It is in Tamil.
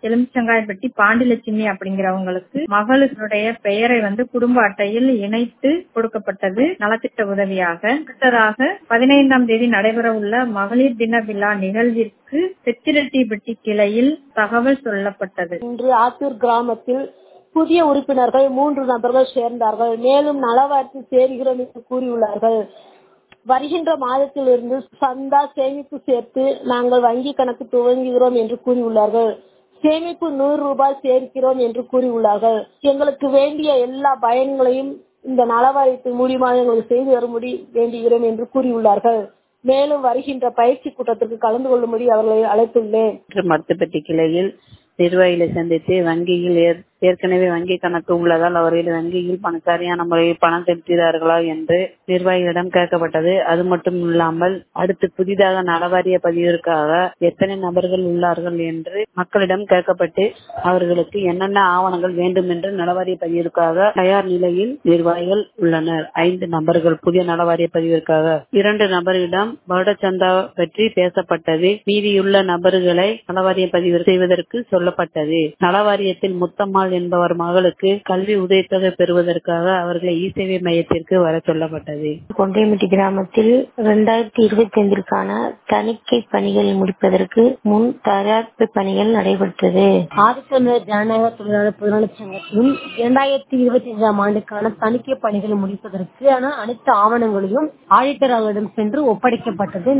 எலுமிச்சங்காயப்பட்டி பாண்டிலட்சுமி அப்படிங்கிறவங்களுக்கு மகளுடைய பெயரை வந்து குடும்ப அட்டையில் இணைத்து கொடுக்கப்பட்டது நலத்திட்ட உதவியாக அடுத்ததாக பதினைந்தாம் தேதி நடைபெற உள்ள மகளிர் தின விழா நிகழ்விற்கு செச்சிரெட்டிப்பட்டி கிளையில் தகவல் சொல்லப்பட்டது இன்று ஆத்தூர் கிராமத்தில் புதிய உறுப்பினர்கள் மூன்று நபர்கள் சேர்ந்தார்கள் மேலும் நலவாரியத்தில் சேர்கிறோம் என்று கூறியுள்ளார்கள் வருகின்ற மாதத்திலிருந்து சந்தா சேமிப்பு சேர்த்து நாங்கள் வங்கி கணக்கு துவங்குகிறோம் என்று கூறியுள்ளார்கள் சேமிப்பு நூறு ரூபாய் சேர்க்கிறோம் என்று கூறியுள்ளார்கள் எங்களுக்கு வேண்டிய எல்லா பயன்களையும் இந்த நலவாரியத்தின் மூலியமாக எங்களுக்கு செய்து வரும்படி வேண்டுகிறோம் என்று கூறியுள்ளார்கள் மேலும் வருகின்ற பயிற்சி கூட்டத்திற்கு கலந்து கொள்ளும்படி அவர்களை அழைத்துள்ளேன் மருத்துவப்பட்டி கிளையில் நிர்வாகிகளை சந்தித்து வங்கியில் ஏற்கனவே வங்கி கணக்கு உள்ளதால் அவர்கள் வங்கியில் பண சரியான முறையில் பணம் செலுத்துகிறார்களா என்று நிர்வாகிகளிடம் கேட்கப்பட்டது அது மட்டும் இல்லாமல் அடுத்து புதிதாக நலவாரிய பதிவிற்காக எத்தனை நபர்கள் உள்ளார்கள் என்று மக்களிடம் கேட்கப்பட்டு அவர்களுக்கு என்னென்ன ஆவணங்கள் வேண்டும் என்று நலவாரிய பதிவிற்காக தயார் நிலையில் நிர்வாகிகள் உள்ளனர் ஐந்து நபர்கள் புதிய நலவாரிய பதிவிற்காக இரண்டு நபர்களிடம் வருடச்சந்தா பற்றி பேசப்பட்டது மீதியுள்ள நபர்களை நலவாரிய பதிவு செய்வதற்கு சொல்லப்பட்டது நலவாரியத்தில் முத்தம்மாள் என்பவர் மகளுக்கு கல்வி உதவித்தொகை பெறுவதற்காக அவர்களை இ சேவை மையத்திற்கு வர சொல்லப்பட்டது கொண்டைமட்டி கிராமத்தில் இரண்டாயிரத்தி இருபத்தி ஐந்திற்கான தணிக்கை பணிகள் முடிப்பதற்கு முன் தயாரிப்பு பணிகள் நடைபெற்றது ஆதித்தமிழர் ஜனநாயக தொழிலாளர் பொதுநலச் சங்கத்திலும் இரண்டாயிரத்தி இருபத்தி அஞ்சாம் ஆண்டுக்கான தணிக்கை பணிகளை முடிப்பதற்கான அனைத்து ஆவணங்களையும் ஆடிட்டர் அவர்களிடம் சென்று ஒப்படைக்கப்பட்டது